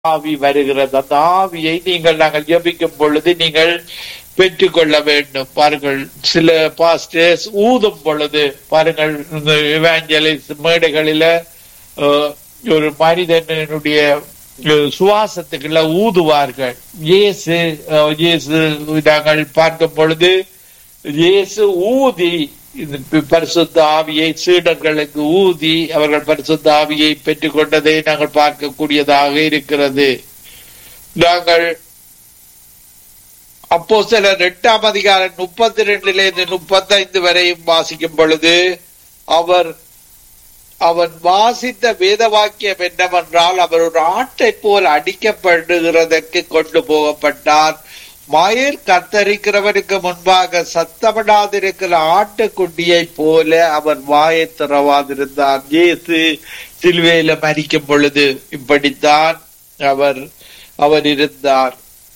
ஆவி வருகிறது அந்த ஆவியை நீங்கள் நாங்கள் ஜெபிக்கும் பொழுது நீங்கள் பெற்றுக்கொள்ள வேண்டும் பாருங்கள் சில பாஸ்டர்ஸ் ஊதும் பொழுது பாருங்கள் இந்த இவாஞ்சலிஸ்ட் மேடைகளில அஹ், ஒரு மனிதனுடைய அஹ், சுவாசத்துக்குள்ள ஊதுவார்கள் இயேசு அஹ், இயேசு நாங்கள் பார்க்கும் பொழுது இயேசு ஊதி இந்த பி- பரிசுத்த ஆவியை சீடர்களுக்கு ஊதி அவர்கள் பரிசுத்த ஆவியை பெற்றுக்கொண்டதை நாங்கள் பார்க்கக்கூடியதாக இருக்கிறது நாங்கள் அப்போ சிலர் எட்டாம் அதிகாரம் முப்பத்தி ரெண்டுல இருந்து முப்பத்தி ஐந்து வரையும் வாசிக்கும் பொழுது அவர் அவன் வாசித்த வேத வாக்கியம் என்னவென்றால் அவர் ஒரு ஆட்டை போல் அடிக்கப்படுகிறதற்கு கொண்டு போகப்பட்டார் மயிர் கத்தரிக்கிறவனுக்கு முன்பாக சத்தமிடாதிருக்கிற ஆட்டுக்குட்டியை போல அவர் வாயை திறவாதிருந்தார் இயேசு சிலுவையில மரிக்கும் பொழுது இப்படித்தான் அவர் அவர் இருந்தார்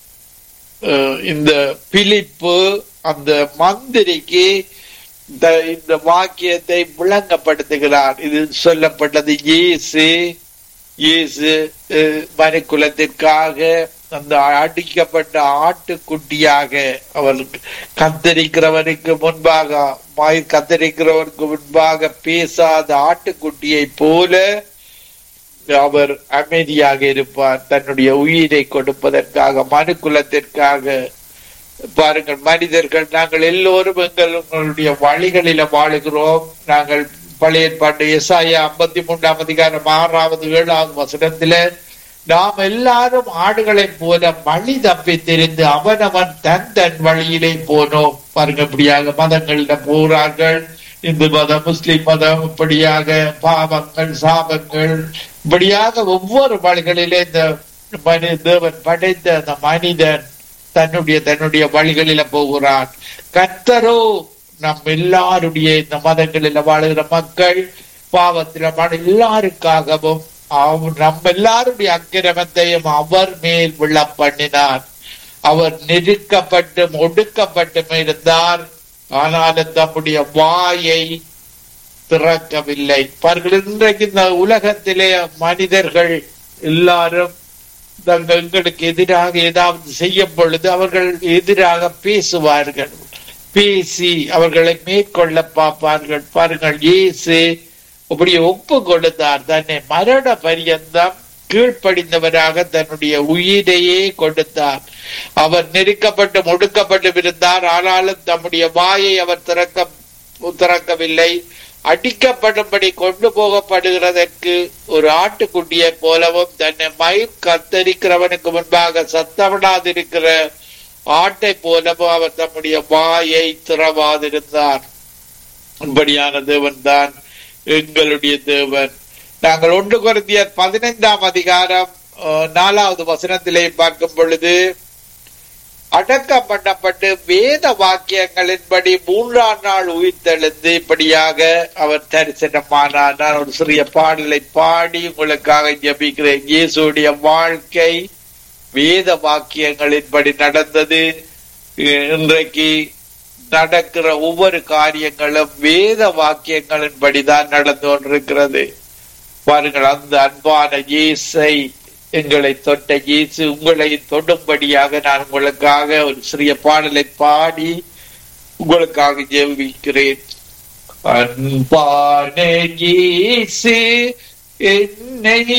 அஹ் இந்த பிலிப்பு அந்த மந்திரிக்கு இந்த இந்த வாக்கியத்தை விளங்கப்படுத்துகிறார் இது சொல்லப்பட்டது இயேசு இயேசு அஹ், மனுக்குலத்திற்காக அந்த அடிக்கப்பட்ட ஆட்டுக்குட்டியாக அவர் கத்தரிக்கிறவனுக்கு முன்பாக மாய் கத்தரிக்கிறவனுக்கு முன்பாக பேசாத ஆட்டுக்குட்டியை போல அவர் அமைதியாக இருப்பார் தன்னுடைய உயிரை கொடுப்பதற்காக மனுக்குலத்திற்காக பாருங்கள் மனிதர்கள் நாங்கள் எல்லோரும் எங்களுடைய வழிகளில வாழுகிறோம் நாங்கள் பழைய ஏற்பாட்டு எஸ்ஐயா ஐம்பத்தி மூன்றாம் அதிகாரம் ஆறாவது ஏழாவது வசனத்தில நாம் எல்லாரும் ஆடுகளைப் போல வழி தப்பி தெரிந்து அவனவன் தன் தன் வழியிலே போனோம் பாருங்க இப்படியாக மதங்களிடம் போகிறார்கள் இந்து மதம் முஸ்லிம் மதம் இப்படியாக பாவங்கள் சாபங்கள் இப்படியாக ஒவ்வொரு வழிகளிலே இந்த மனி தேவன் படைத்த அந்த மனிதன் தன்னுடைய தன்னுடைய வழிகளில போகிறான் கர்த்தரோ நம் எல்லாருடைய இந்த மதங்களில வாழுகிற மக்கள் பாவத்தில வாழ எல்லாருக்காகவும் அவர் நம்ம எல்லாருடைய அக்கிரமத்தையும் அவர் மேல் விழ பண்ணினார் அவர் நெருக்கப்பட்டும் ஒடுக்கப்பட்டும் இருந்தார் ஆனாலும் தம்முடைய வாயை திறக்கவில்லை பாருங்கள் இன்றைக்கு இந்த உலகத்திலே மனிதர்கள் எல்லாரும் தங்கள் எங்களுக்கு எதிராக ஏதாவது செய்யும் பொழுது அவர்கள் எதிராக பேசுவார்கள் பேசி அவர்களை மேற்கொள்ள பார்ப்பார்கள் பாருங்கள் இயேசு அப்படி ஒப்பு கொடுத்தார் தன்னை மரண பரியந்தம் கீழ்ப்படிந்தவராக தன்னுடைய உயிரையே கொடுத்தார் அவர் நெருக்கப்பட்டு முடுக்கப்பட்டு இருந்தார் ஆனாலும் தம்முடைய வாயை அவர் திறக்க திறக்கவில்லை அடிக்கப்படும்படி கொண்டு போகப்படுகிறதற்கு ஒரு ஆட்டுக்குட்டியை போலவும் தன்னை மயிர் கத்தரிக்கிறவனுக்கு முன்பாக சத்தமிடாதிருக்கிற ஆட்டை போலவும் அவர் தம்முடைய வாயை திறவாதிருந்தார் இப்படியான தேவன் தான் எங்களுடைய தேவன் நாங்கள் ஒன்று குருந்தியர் பதினைந்தாம் அதிகாரம் அஹ், நாலாவது வசனத்திலே பார்க்கும் பொழுது அடக்கம் பண்ணப்பட்டு வேத வாக்கியங்களின்படி மூன்றாம் நாள் உயிர்த்தெழுந்து இப்படியாக அவர் தரிசனமானார் நான் ஒரு சிறிய பாடலை பாடி உங்களுக்காக ஜெபிக்கிறேன் இயேசுடைய வாழ்க்கை வேத வாக்கியங்களின்படி நடந்தது இன்றைக்கு நடக்கிற ஒவ்வொரு காரியங்களும் வேத வாக்கியங்களின்படிதான் நடந்து கொண்டிருக்கிறது பாருங்கள் அந்த அன்பான இயேசை எங்களை தொட்ட இயேசு உங்களை தொடும்படியாக நான் உங்களுக்காக ஒரு சிறிய பாடலை பாடி உங்களுக்காக ஜெபிக்கிறேன் அன்பான இயேசு என்னை